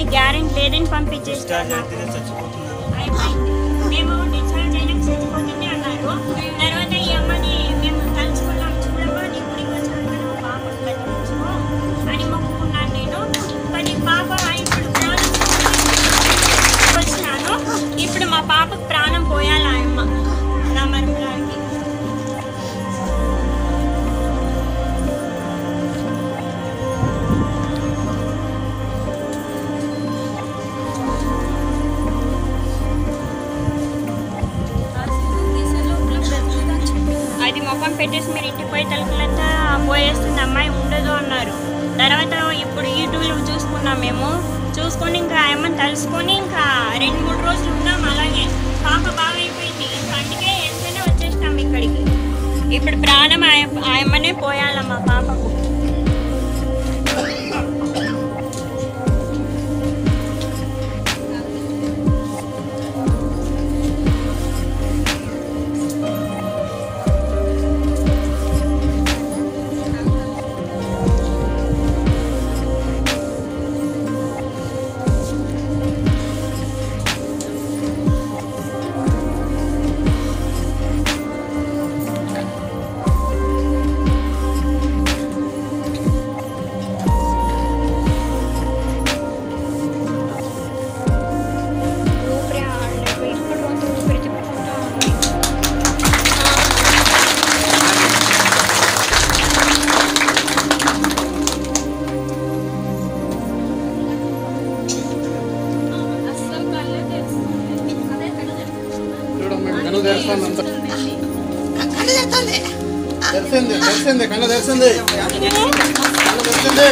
అని గ్యారెంటీ లేదని పంపించేస్తారు నాకు. అయిపోయింది మేము డిశ్చార్జ్ అయినాక చచ్చిపోతుంది అన్నారు తర్వాత ఈ అమ్మని మేము తలుచుకున్నాం చూడమ్మా నీ గుడికి వచ్చినాక నువ్వు పాపను బతికించుకో అని మొక్కుకున్నాను నేను కానీ పాప ఇప్పుడు ప్రాణం వచ్చినాను ఇప్పుడు మా పాపకు ప్రాణం పోయాలి ఆ అమ్మ నా మరుపురానికి అది ముఖం పెట్టేసి మీరు ఇంటికి పోయి తలుపులంతా పోయేస్తుంది అమ్మాయి ఉండదు అన్నారు తర్వాత ఇప్పుడు యూట్యూబ్లో చూసుకున్నాం మేము చూసుకొని ఇంకా ఏమని తలుసుకొని ఇంకా రెండు మూడు రోజులు ఉన్నాం అలాగే పాప బాగా అయిపోయింది ఇంకా అందుకే ఎంతనే వచ్చేసినాం ఇక్కడికి ఇప్పుడు ప్రాణం ఆయ- ఆయమ్మనే పోయాల మా పాపకు ఊపిరి ఆడలేదు ఇప్పుడు రోజు ఊపిరి తిప్పుకుంటా ఉంది చూడమ్మా కన్ను తెరుస్తాను అంత తెరిసింది తెరిసింది కన్ను తెరిసింది కన్ను తెరిసింది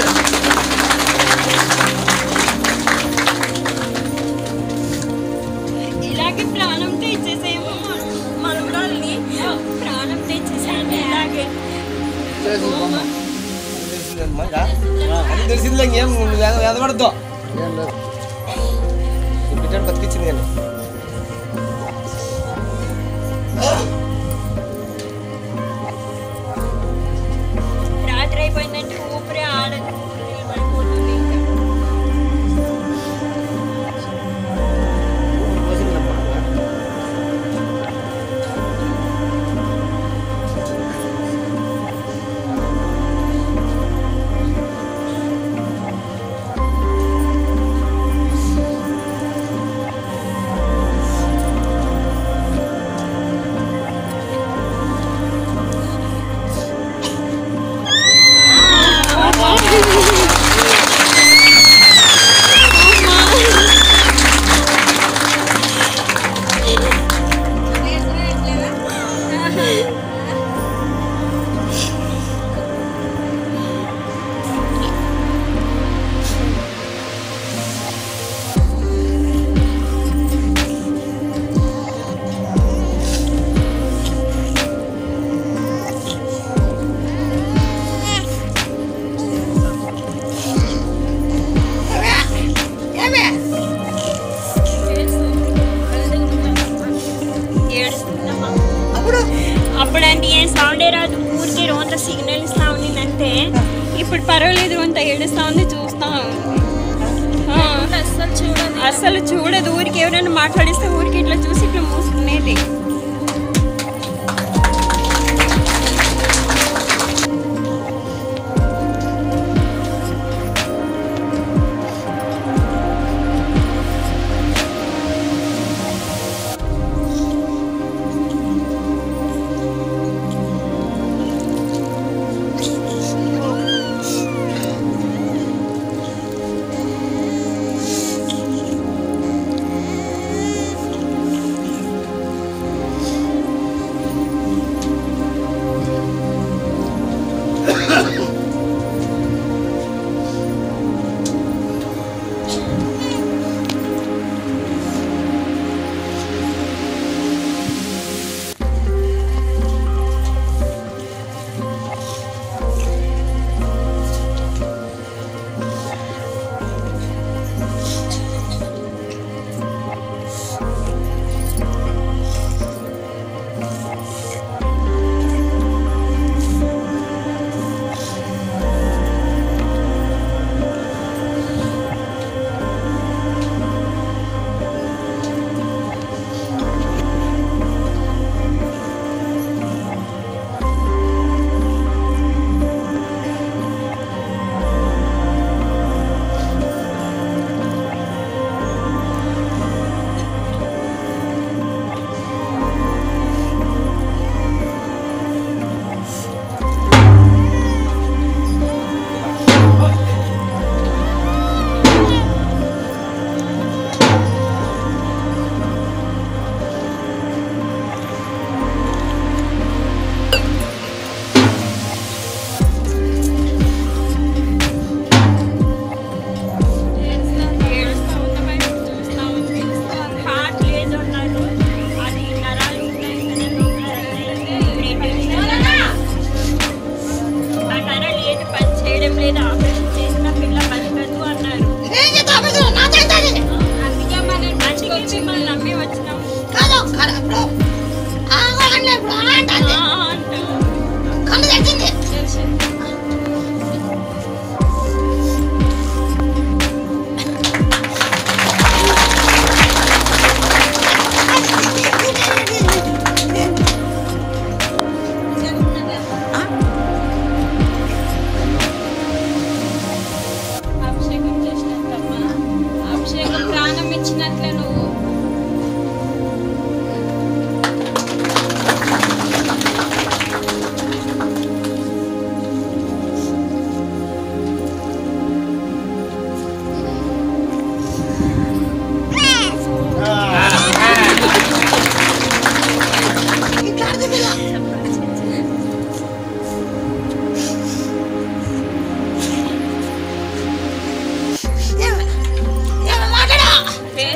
ఇలాగే ప్రాణంతో ఇచ్చేసేమో మనవరాల్ని ప్రాణంతో ఇచ్చేసేయండి ఇలాగే చేసి బొమ్మ. అది తెలిసిందిలే ఇంకేం నువ్వు వేద- వేదపడద్దు ఏం లేదు నీ బిడ్డను బతికించింది కానీ రాత్రి అయిపోయిందంటే ఊపిరి ఆడదు ఊపిరి పడిపోతుంది ఇంకా. మూడు రోజులు నమ్మకం. ఏడుస్తుందమ్మా అప్పుడంటే ఏం సౌండే రాదు ఊరికి రోంత సిగ్నల్ ఇస్తా ఉండిందంటే ఇప్పుడు పర్వాలేదు రోంత ఏడుస్తా ఉంది చూస్తా ఉంది ఆ, అస్సలు చూడదు అస్సలు చూడదు ఊరికి ఎవరైనా మాట్లాడిస్తే ఊరికి ఇట్లా చూసి ఇట్లా మూసుకునేది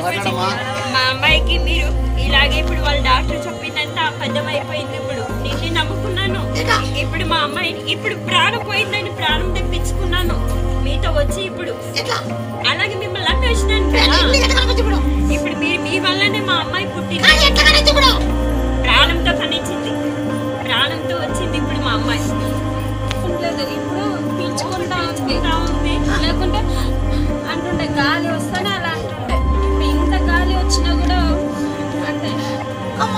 మాట్లాడమ్మా మా అమ్మాయికి మీరు ఇలాగే ఇప్పుడు వాళ్ళ డాక్టర్ చెప్పిందంతా అబద్ధం అయిపోయింది ఇప్పుడు నిన్ను నమ్ముకున్నాను ఇప్పుడు మా అమ్మాయి ఇప్పుడు ప్రాణం పోయిందని ప్రాణం తెప్పించుకున్నాను మీతో వచ్చి ఇప్పుడు అలాగే మిమ్మల్ని అమ్మి వచ్చినాను కదా ఇప్పుడు మీరు మీ వల్లనే మా అమ్మాయి పుట్టింది ప్రాణంతో కనిచింది ప్రాణంతో వచ్చింది ఇప్పుడు మా అమ్మాయి లేదు ఇప్పుడు పీల్చుకుంటా ఉంది ఇంకా ఉంది లేకుంటే అంటుండే గాలి వస్తేనే అలా అంటుండే ఇప్పుడు ఇంత గాలి వచ్చినా కూడా అంటే ఆ,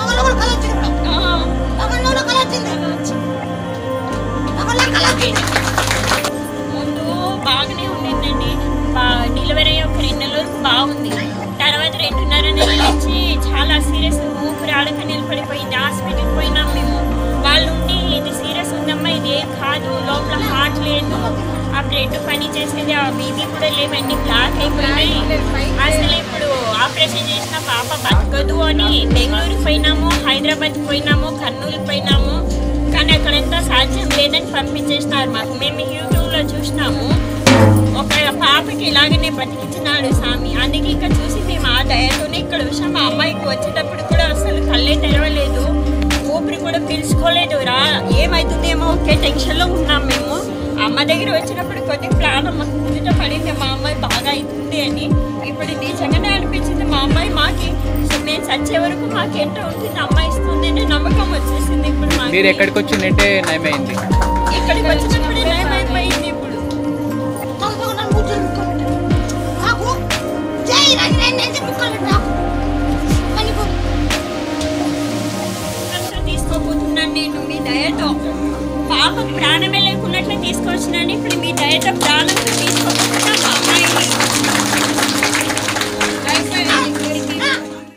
ముందు బాగానే ఉండిందండి బా- డెలివరీ అయ్యి ఒక రెండు నెలల వరకు బాగుంది తర్వాత రెండున్నర నెలల నుంచి చాలా సీరియస్ ఊపిరి ఆడక నిలబడిపోయింది హాస్పిటల్కి పోయినాం మేము వాళ్ళు ఉండి ఇది సీరియస్ ఉందమ్మా ఇది ఏం కాదు లోపల హార్ట్ లేదు ఆ బ్లడ్ పని చేసేది ఆ బీబీ కూడా లేవండి బ్లాక్ అయిపోయినాయి అసలు ఇప్పుడు ఆపరేషన్ చేసిన పాప బతకదు అని బెంగళూరుకి పోయినాము హైదరాబాద్కి పోయినాము కర్నూలుకి పోయినాము కానీ అక్కడంతా సాధ్యం లేదని పంపించేసినారు మాకు మేము యూట్యూబ్లో చూసినాము ఒక పాపకి ఇలాగనే బతికించినాడు స్వామి అందుకే ఇక్కడ చూసి మేము ఆ దయతోనే ఇక్కడ వచ్చాం మా అమ్మాయికి వచ్చేటప్పుడు కూడా అసలు కళ్ళే తెరవలేదు ఊపిరి కూడా పీల్చుకోలేదు రా ఏమవుతుందేమో ఒకే టెన్షన్లో ఉన్నాం మేము అమ్మ దగ్గర వచ్చినప్పుడు కొద్ది ప్రాణం మాకు కుదుట పడింది మా అమ్మాయి బాగా అవుతుంది అని ఇప్పుడు నిజంగానే అనిపించింది మా అమ్మాయి మాకి మేము చచ్చే వరకు మాకేంటో ఉంటుంది అమ్మాయి ఇస్తుంది అనే నమ్మకం వచ్చేసింది ఇప్పుడు మాకు మీరు ఎక్కడికి వచ్చిందంటే నయమైంది ఇక్కడికి వచ్చినప్పుడు ఏమైపోయింది ఇప్పుడు ఖర్చు తీసుకోబోతున్నాను నేను మీ దయతో పాప ప్రాణమే లేకున్నట్లు తీసుకొచ్చినాను ఇప్పుడు మీ దయతో ప్రాణంతో తీసుకోబోతున్నా మా అమ్మాయి